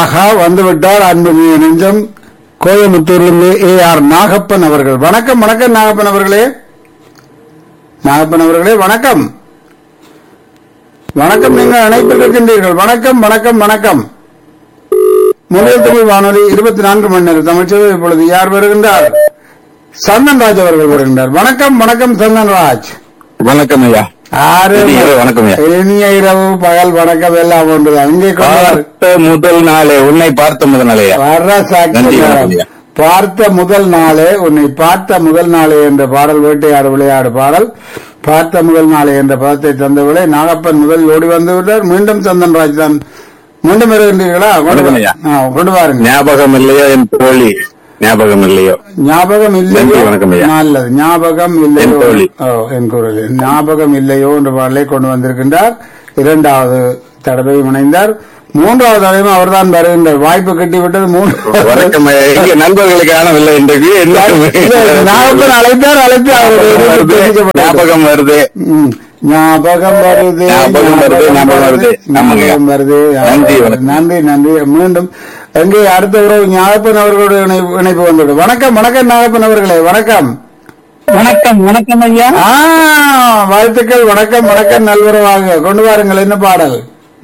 ஆஹா வந்துவிட்டார் அன்பு நெ- நெஞ்சம் கோயம்புத்தூரிலிருந்து ஏ ஆர் நாகப்பன் அவர்கள் வணக்கம் வணக்கம் நாகப்பன் அவர்களே நாகப்பன் அவர்களே வணக்கம் வணக்கம் நீங்கள் அழைப்பில் இருக்கின்றீர்கள் வணக்கம் வணக்கம் வணக்கம் முதல் தமிழ் வானொலி இருபத்தி நான்கு மணி நேரம் தமிழ்ச்சேவை இப்பொழுது யார் வருகின்றார் சந்தன்ராஜ் அவர்கள் வருகின்றார் வணக்கம் வணக்கம் சந்தன்ராஜ் வணக்கம் ஐயா ஆறு இனிய இரவு வணக்கம் ஐயா. இனிய இரவு பகல் வணக்கம் எல்லாம் ஒன்றுதான் இங்கே கொண்டு வர- பார்த்த முதல் நாளே உன்னை பார்த்த முதல் நாளே ஐயா. வர்ற சாட்சி நன்றி, நேரம். வணக்கம் ஐயா. பார்த்த முதல் நாளே உன்னை பார்த்த முதல் நாளே என்ற பாடல் வேட்டையாடு விளையாடு பாடல் பார்த்த முதல் நாளே என்ற பதத்தை தந்தவளே நாகப்பன் முதல் ஓடி வந்து விட்டார் மீண்டும் சந்தன்ராஜ் தான் மீண்டும் வருகின்றீர்களா கொண்டு வணக்கம் வா- ஐயா. ஆ, கொண்டு வாருங்க ஞாபகம் இல்லையோ என் தோழி ஞாபகம் இல்லையோ ஞாபகம் இல்லையோ நன்றி, வணக்கம் ஐயா. நல்லது ஞாபகம் இல்லையோ என் தோழி. ஓ, என் குரல் ஞாபகம் இல்லையோ என்ற பாடலை கொண்டு வந்திருக்கின்றார் இரண்டாவது தடவை இணைந்தார் மூன்றாவது தடவையும் அவர்தான் வருகின்றார் வாய்ப்பு கட்டிவிட்டது மூன்றாவது வணக்கம் ஐயா. எங்க நண்பர்களை காணவில்லை இன்றைக்கு என்ன நாகப்பன் அழைத்தார் அழைத்து அவருடைய இணைப்பு வருது. துண்டிக்கப்பட்டது. ஞாபகம் வருது ம். ஞாபகம் வருது ஞாபகம் வருது, ஞாபகம் வருது. ஆமாங்க. ஞாபகம் வருது நன்றி, வணக்கம். நன்றி நன்றி மீண்டும் எங்கே அடுத்த உறவு ஞாபகன் அவர்களுடைய இணைப்பு இணைப்பு வந்துவிடும் வணக்கம் வணக்கம் நாகப்பன் அவர்களே வணக்கம் வணக்கம் வணக்கம் ஐயா ஆ வாழ்த்துக்கள் வணக்கம் வணக்கம் நல்வரவாக கொண்டு வாருங்கள் என்ன பாடல்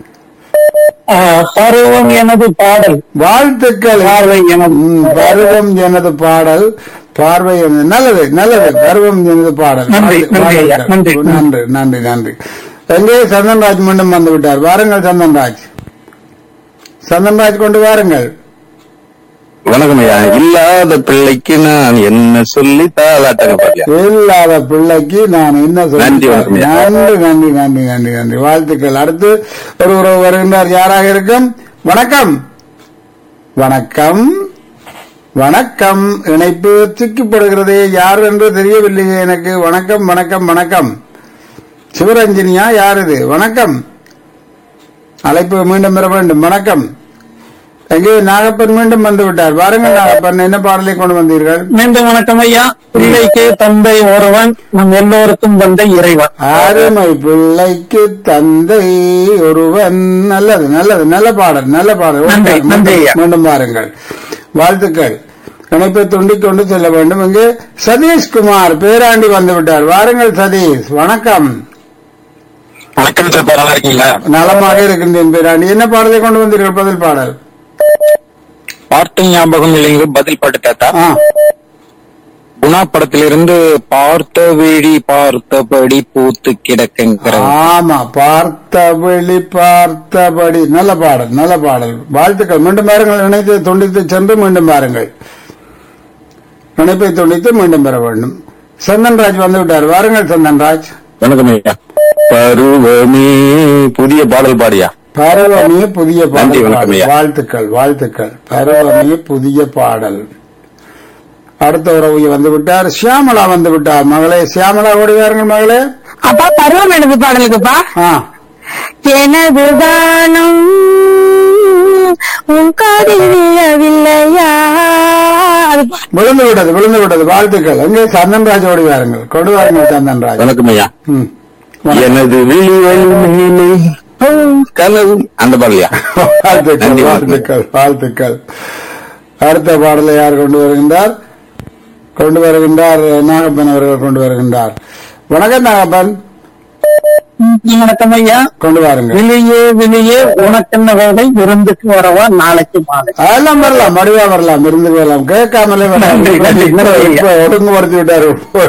ஆ, பருவம் எனது பாடல் வாழ்த்துக்கள் பார்வை எனது ம், பருவம் எனது பாடல் பார்வை எனது நல்லது நல்லது பருவம் எனது பாடல் நன்றி, வாழ்த்து- நன்றி ஐயா, வாழ்த்துக்கள். நன்றி. நன்றி நன்றி நன்றி எங்கே சந்தன்ராஜ் மீண்டும் வந்து விட்டார் வாருங்கள் சந்தன்ராஜ் சந்தன்ராஜ் கொண்டு வாருங்கள் வணக்கம் ஐயா இல்லாத பிள்ளைக்கு நான் என்ன சொல்லி தாளாட்டங்க பாத்தியா இல்லாத பிள்ளைக்கு நான் என்ன நன்றி, சொல்ல வணக்கம் ஐயா. நன்றி நன்றி நன்றி நன்றி நன்றி வாழ்த்துக்கள் அடுத்து ஒரு உறவு வருகின்றார் யாராக இருக்கும் வணக்கம் வணக்கம் வணக்கம் இணைப்பு சிக்கப்படுகிறதே யார் என்று தெரியவில்லையே எனக்கு வணக்கம் வணக்கம் வணக்கம் சிவரஞ்சனியா யார் இது வணக்கம் அழைப்பு மீண்டும் பெற வேண்டும் வணக்கம் எங்கே நாகப்பன் மீண்டும் வந்து விட்டார் வாருங்கள் நாகப்பன் என்ன பாடலை கொண்டு வந்தீர்கள் மீண்டும் வணக்கம் ஐயா பிள்ளைக்கு தந்தை ஒருவன் நம் எல்லோருக்கும் தந்தை இறைவன் அருமை பிள்ளைக்கு தந்தை ஒருவன் நல்லது நல்லது நல்ல பாடல் நல்ல பாடல் நன்றி, மீண்டும், நன்றி ஐயா. மீண்டும் பாருங்கள் வாழ்த்துக்கள் இணைப்பை துண்டிக் கொண்டு செல்ல வேண்டும் இங்கே சதீஷ்குமார் பேராண்டி வந்து விட்டார் வாருங்கள் சதீஷ் வணக்கம் வணக்கம் சார் நல்லா இருக்கீங்களா நலமாக இருக்கின்றேன் பேராண்டி என்ன பாடலை கொண்டு வந்தீர்கள் பதில் பாடல் பார்த்த ஞாபகம் இல்லைங்க பதில் பாட்டு தாத்தா ஆ குணா படத்திலிருந்து பார்த்த விழி பார்த்தபடி பூத்து கிடக்குங்கிறது ஆமா பார்த்தபடி பார்த்தபடி நல்ல பாடல் நல்ல பாடல் வாழ்த்துக்கள் மீண்டும் பாருங்கள் இணைத்து துண்டித்து சென்று மீண்டும் பாருங்கள் இணைப்பை துண்டித்து மீண்டும் பெற வேண்டும் சந்தன்ராஜ் வந்து விட்டார் வாருங்கள் சந்தன்ராஜ் வணக்கம் ஐயா பருவமே புதிய பாடல் பாடியா பருவமே புதிய நன்றி, பாடல் வணக்கம் ஐயா. வாழ்த்துக்கள் வாழ்த்துக்கள் பருவமே புதிய பாடல் அடுத்த உறவு வந்து விட்டார் சியாமலா வந்து விட்டார் மகளே சியாமலா ஓடி வாருங்கள் மகளே அப்பா பருவம் எனது பாடலுக்குப்பா ஆ எனது தானம் உன் காதில் விழவில்லையா அது பா- விழுந்து விட்டது விழுந்து விட்டது வாழ்த்துக்கள் எங்கே சந்தன்ராஜ் ஓடி வாருங்கள் கொண்டு வாருங்கள் சந்தன்ராஜ் வணக்கம் ஐயா ம். வணக்கம். எனது விழிவெளி மேலே கனவு அந்த பாடலையா வாழ்த்துக்கள் நன்றி, வாழ்த்துக்கள் வாழ்த்துக்கள் அடுத்த பாடலை யார் கொண்டு வருகின்றார் கொண்டு வருகின்றார் நாகப்பன் அவர்கள் கொண்டு வருகின்றார் வணக்கம் நாகப்பன் வணக்கம் ஐயா கொண்டு வாருங்கள் வெளியே வெளியே உனக்கென்ன வேலை விருந்துக்கு வரவா நாளைக்கு மாலை அதெல்லாம் வரலாம் மடிவா வரலாம் இருந்து வரலாம் கேட்காமலே வரலாம் நன்றி, நன்றி, நன்றி. இப்ப ஒடுங்குபடுத்தி விட்டாரு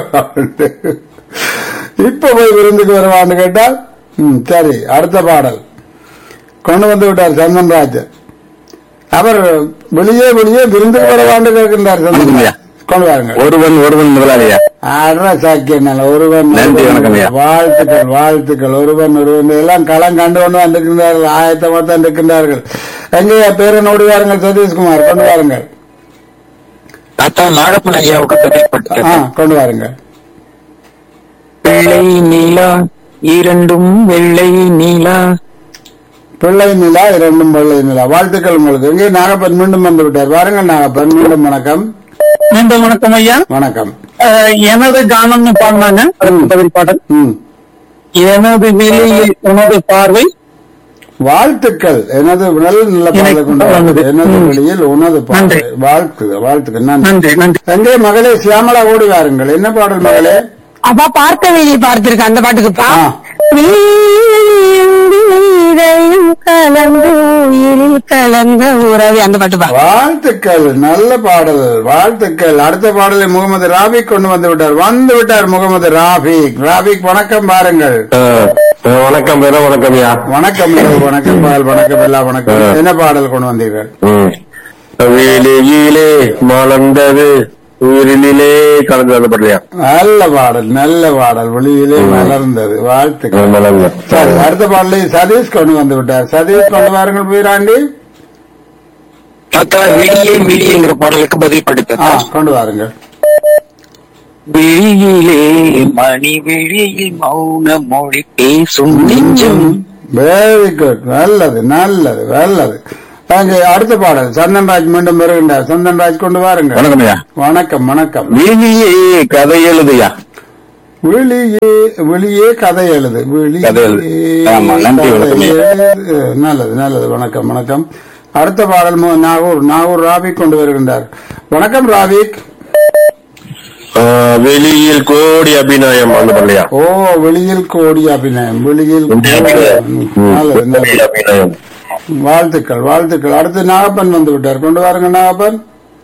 இப்ப போய் விருந்துக்கு வருவான்னு கேட்டால் ம், சரி அடுத்த பாடல் கொண்டு வந்து விட்டார் சந்தன்ராஜ் அவர் வெளியே வெளியே விருந்துக்கு வரவான்னு கேட்கின்றார் வணக்கம்யா. சந்தன்ராஜ் கொண்டு வாருங்க ஒருவன் ஒருவன் முதலாளியா அட்ரா சாக்கியனால ஒருவன் நன்றி, ஒருவன் வணக்கம் ஐயா. வாழ்த்துக்கள் வாழ்த்துக்கள் ஒருவன் ஒருவன் எல்லாம் களம் கண்டு கொண்டு வந்திருக்கின்றார்கள் ஆயத்தமா தான் இருக்கின்றார்கள் எங்கே பேரன் ஓடி வாருங்கள் சதீஷ்குமார் கொண்டு வாருங்கள் தாத்தா நாகப்பன் ஐயாவுக்கு ஆ தெரியப்பட்டது கொண்டு வாருங்கள் வெள்ளை நீலா இரண்டும் வெள்ளை நீலா பிள்ளை நிலா இரண்டும் பிள்ளை நிலா வாழ்த்துக்கள் உங்களுக்கு எங்கே நாகப்பன் மீண்டும் வந்து விட்டார் வாருங்கள் நாகப்பன் மீண்டும் வணக்கம் மீண்டும் வணக்கம் ஐயா வணக்கம் ஆ, எனது கானம்னு பாடினாங்க அதுக்கு பதில் பாடல் ம் எனது வெளியில் உனது பார்வை வாழ்த்துக்கள் எனது நல்ல நல்ல பாடலை கொண்டு வந்தது. எனது ம். வெளியில் உனது பாடல் நன்றி. வாழ்த்து வாழ்த்துக்கள் நன்றி நன்றி நன்றி எங்கே மகளே சியாமலா ஓடி வாருங்கள் என்ன பாடல் மகளே அப்பா பார்த்த வெளியே பார்த்திருக்க அந்த பாட்டுக்குப்பா ஆ. வீரையும் கலந்து உயிரில் கலந்த உறவு அந்த பாட்டுப்பா வாழ்த்துக்கள் நல்ல பாடல் வாழ்த்துக்கள் அடுத்த பாடலை முகமது ராபிக் கொண்டு வந்து விட்டார் வந்து விட்டார் முகமது ராபிக் ராபிக் வணக்கம் பாருங்கள் வணக்கம் பேர வணக்கம் ஐயா வணக்கம் இரவு, வணக்கம் பால் வணக்கம் எல்லா வணக்கம் ஆ. என்ன பாடல் கொண்டு வந்தீர்கள் வேலையிலே மலர்ந்தது உயிரிலே கலந்து வந்து படலையா நல்ல பாடல் நல்ல பாடல் வெளியிலே மலர்ந்தது வாழ்த்துக்கள் மலர்ந்த சரி அடுத்த பாடலை சதீஷ் கொண்டு வந்து விட்டார் சதீஷ் கொண்டு வாருங்கள் வீராண்டி தாத்தா விழியே விழியங்கிற பாடலுக்கு பதில் ஆ படுத்த கொண்டு வாருங்கள் விழியிலே மணி விழியில் மௌன மொழி பேசும் நெஞ்சம் வெரி குட் நல்லது நல்லது நல்லது அங்கே அடுத்த பாடல் சந்தன்ராஜ் மீண்டும் வருகின்றார் சந்தன்ராஜ் கொண்டு வாருங்கள் வணக்கம் ஐயா வணக்கம் வணக்கம் விழியே கதை எழுதுயா வெளியே வெளியே கதை எழுது வெளியே கதை எழுது. ஆமா, நன்றி, கதை வணக்கம். எழுது. நல்லது நல்லது வணக்கம் வணக்கம் அடுத்த பாடல் மு- நாகூர் நாகூர் ராபிக் கொண்டு வருகின்றார் வணக்கம் ராபிக் வெளியில் கோடி அபிநயம் வந்து படலையா ஓ வெளியில் கோடி அபிநயம் வெளியில் கோடி நல்லது நல்லது அபிநயம் வாழ்த்துக்கள் வாழ்த்துக்கள் அடுத்து நாகப்பன் வந்து விட்டார் கொண்டு வாருங்க நாகப்பன்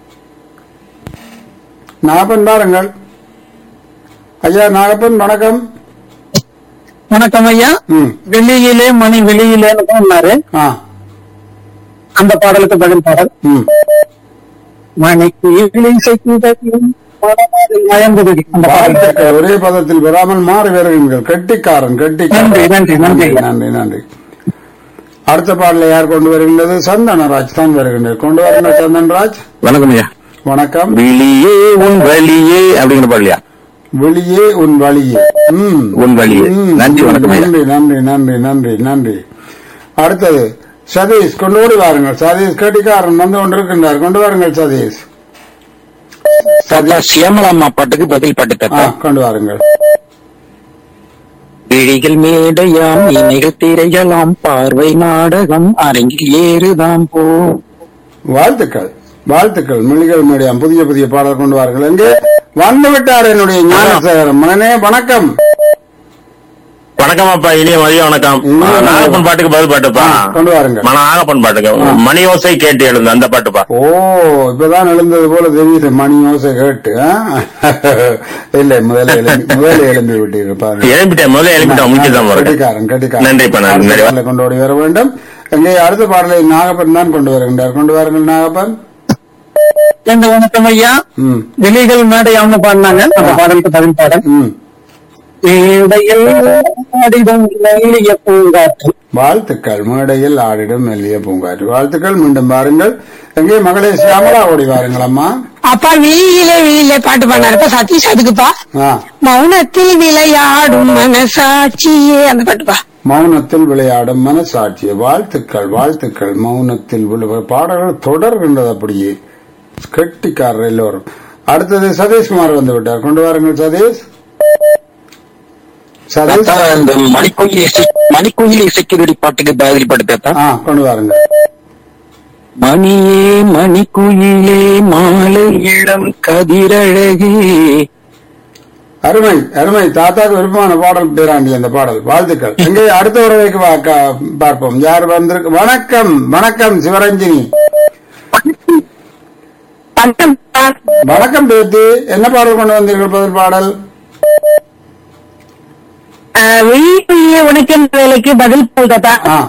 நாகப்பன் பாருங்கள் ஐயா நாகப்பன் வணக்கம் வணக்கம் ஐயா ம் வெளியிலே மணி வெளியிலேன்னு சொன்னாரு ஆ அந்த பாடலுக்கு பதில் பாடல் ம் மணிக்கு இசைக்கும் மயம்புதடி அந்த பாடல் வாழ்த்துக்கள் ஒரே பதத்தில் வராமல் மாறி வருகிறீர்கள் கெட்டிக்காரன் நன்றி கெட்டிக்காரன் நன்றி நன்றி நன்றி நன்றி அடுத்த பாடலை யார் கொண்டு வருகின்றது சந்தனராஜ் தான் வருகின்றது கொண்டு வருகின்ற சந்தன்ராஜ் வணக்கம் ஐயா வணக்கம் விழியே உன் வழியே அப்படிங்கிற பாடலையா வெளியே உன் வழியே ம் உன் வழியே ம். நன்றி வணக்கம் ஐயா நன்றி நன்றி நன்றி நன்றி நன்றி அடுத்தது சதீஷ் கொண்டு ஓடி வாருங்கள் சதீஷ் கட்டிக்காரன் வந்து கொண்டிருக்கின்றார் கொண்டு வாருங்கள் சதீஷ் தாத்தா சியாமலாம்மா பாட்டுக்கு பதில் பாட்டு ஆ, தாத்தா கொண்டு வாருங்கள் விழிகள் மேடையாம் இணைகள் திரையலாம் பார்வை நாடகம் அரங்கில் ஏறுதாம் போ வாழ்த்துக்கள் வாழ்த்துக்கள் மொழிகள் மீடியம் புதிய புதிய பாடல் கொண்டு வாருங்கள் எங்கே வந்து விட்டார் என்னுடைய ஞானசேகரன் மகனே வணக்கம் வணக்கம் அப்பா இனிய மதிய வணக்கம் ம். ஆ, நாகப்பன் பாட்டுக்கு பதில் பாட்டுப்பா ஆ, கொண்டு வாருங்க மன நாகப்பன் பாட்டுக்கு மணி ஓசை கேட்டு எழுந்து அந்த பாட்டுப்பா ஓ இப்பதான் எழுந்தது போல தெரியுது மணி ஓசை கேட்டு ஆ? இல்லை முதல்ல எழும்பி முதல்ல எழும்பி விட்டீர்கள் பாருங்க எழுப்பிட்டேன் முதல்ல எழுப்பிட்டேன் முடிச்சுதான் பாருங்க கட்டிக்காரன் கட்டிக்காரன் நன்றிப்பா, நன்றி. அடுத்த பாடலை கொண்டு ஓடி வர வேண்டும் எங்கே அடுத்த பாடலை நாகப்பன் தான் கொண்டு வருகின்றார் கொண்டு வாருங்கள் நாகப்பன் எந்த வணக்கம் ஐயா ம் விழிகள் மேடையாம்னு பாடினாங்க அந்த பாடலுக்கு பதில் பாடல் ம் மேடையில் ஆடிடும் மெல்லிய பூங்காற்று வாழ்த்துக்கள் மேடையில் ஆடிடும் மெல்லிய பூங்காற்று வாழ்த்துக்கள் மீண்டும் பாருங்கள் எங்கே மகளே சியாமலா ஓடி வாருங்கள் அம்மா அப்பா வெளியிலே வெளியிலே பாட்டு பாடினாருப்பா சதீஷ் அதுக்குப்பா ஆ மௌனத்தில் விளையாடும் மனசாட்சியே அந்த பாட்டுப்பா மௌனத்தில் விளையாடும் மனசாட்சி வாழ்த்துக்கள் வாழ்த்துக்கள் மௌனத்தில் விழு- பாடல்கள் தொடர்கின்றது அப்படியே கெட்டிக்காரர் எல்லோரும் அடுத்தது சதீஷ்குமார் வந்து விட்டார் கொண்டு வாருங்கள் சதீஷ் சதீஷ் தாத்தா இந்த மணிக்குயில் இசை மணிக்குயில் இசைக்குருடி பாட்டுக்கு பதில் பாட்டு தாத்தா ஆ கொண்டு வாருங்க மணியே மணிக்குயிலே மாலை இளம் கதிரழகே அருமை அருமை தாத்தாக்கு விருப்பமான பாடல் பேராண்டி அந்த பாடல் வாழ்த்துக்கள் எங்கே அடுத்த உறவைக்கு வா- க- பார்ப்போம் யார் வந்திருக்கு வணக்கம் வணக்கம் சிவரஞ்சினி பட்டம் வணக்கம் பேத்தி என்ன பாடல் கொண்டு வந்தீர்கள் பதில் பாடல் வெளியே உனக்கு வேலைக்கு பதில் போல் தாத்தா ஆ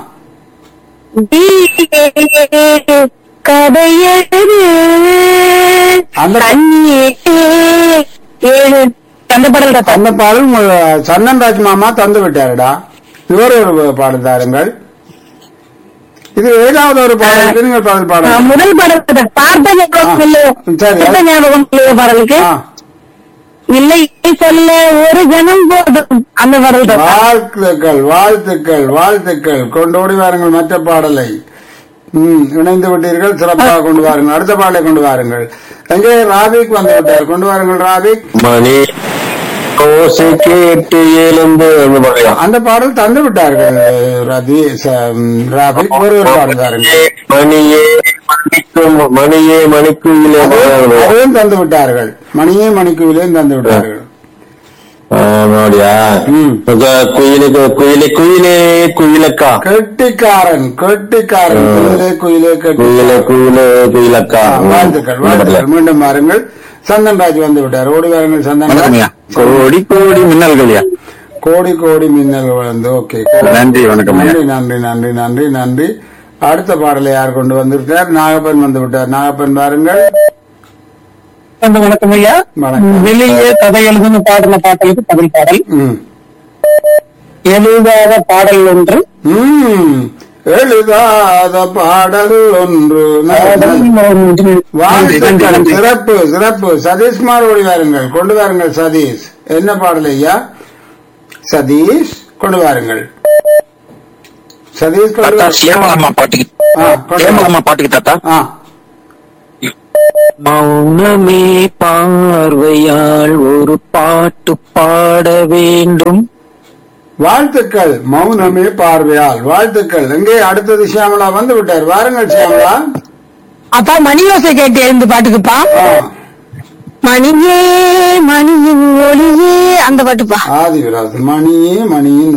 கதையது அந்த- கண்ணியே ஏழு அந்த பாடல் தாத்தா அந்த பாடல் உங்கள் சன்னன்ராஜ் மாமா தந்து விட்டாருடா இவர் ஒரு பாடல் தாருங்கள் இது ஏதாவது ஒரு பாடலுக்கு நீங்கள் பதில் ஆ, பாடல் முதல் பாடல் தாத்தா. பார்த்த ஞாபகம் இல்லையோ சரி. பார்த்த ஞாபகம் இல்லையோ பாடலுக்கு ஆ, இல்லை சொல்ல ஒரு ஜனம் போதும் அந்த பாடல் தாத்தா வாழ்த்துக்கள் வாழ்த்துக்கள் வாழ்த்துக்கள் கொண்டோடி வாருங்கள் மற்ற பாடலை ம் இணைந்து விட்டீர்கள் சிறப்பாக கொண்டு வாருங்கள் அடுத்த பாடலை கொண்டு வாருங்கள் எங்கே ராபிக் வந்து விட்டார் கொண்டு வாருங்கள் ராபிக் மணி ஓசை கேட்டு எழுந்து அந்த மாதிரியா அந்த பாடல் தந்து விட்டார்கள் ரதி ச- ராபி ஒருவர் பாடுகிறார்கள் மணியே மணிக்கும் மணியே மணிக்குயிலே அதையும் தந்து விட்டார்கள் மணியே மணிக்குவிலையும் தந்து விட்டார்கள் அப்படியா ம். குயிலுக்கு குயிலே குயிலே குயிலக்கா கெட்டிக்காரன் கெட்டிக்காரன் குயிலே குயிலே கெட்டி குயிலே குயிலே குயிலக்கா வாழ்த்துக்கள் வாழ்த்துக்கள் மீண்டும் பாருங்கள் சந்தன் ராஜ் வந்து விட்டார் ஓடி வாருங்கள் சந்தன் வணக்கம்யா ராஜ் கோடி கோடி மின்னல்கள்யா கோடி கோடி மின்னல் வந்து ஓகே நன்றி வணக்கம் ஐயா நன்றி நன்றி நன்றி நன்றி நன்றி அடுத்த பாடலை யார் கொண்டு வந்திருக்கார் நாகப்பன் வந்து விட்டார் நாகப்பன் பாருங்கள் அந்த வணக்கம் ஐயா வணக்கம். வெளியே கதை எழுதுன்னு பாடின பாட்டலுக்கு பதில் பாடல் ம் எழுதாத பாடல் ஒன்று ம் எழுதாத பாடல் ஒன்று பாடல் ஒன்று. வாழ்த்துக்கள் சிறப்பு சிறப்பு சதீஷ்குமார் ஓடி வாருங்கள் கொண்டு வாருங்கள் சதீஷ் என்ன பாடல் ஐயா சதீஷ் கொண்டு வாருங்கள் சதீஷ் கொண்டு தாத்தா வா- சியாமலம்மா பாட்டுக்கு ஆ, கொண்டு வா. சியாமலம்மா பாட்டுக்கு தாத்தா ஆ மௌனமே பார்வையால் ஒரு பாட்டு பாட வேண்டும் வாழ்த்துக்கள் மௌனமே பார்வையால் வாழ்த்துக்கள் எங்கே அடுத்தது சியாமலா வந்து விட்டார் வாருங்கள் சியாமலா அப்பா மணி யோசை கேட்டு எழுந்து பாட்டுக்குப்பா ஆ, மணியே மணியின் ஒளியே அந்த பாட்டுப்பா ஆதிவிராஜ் மணியே மணியின்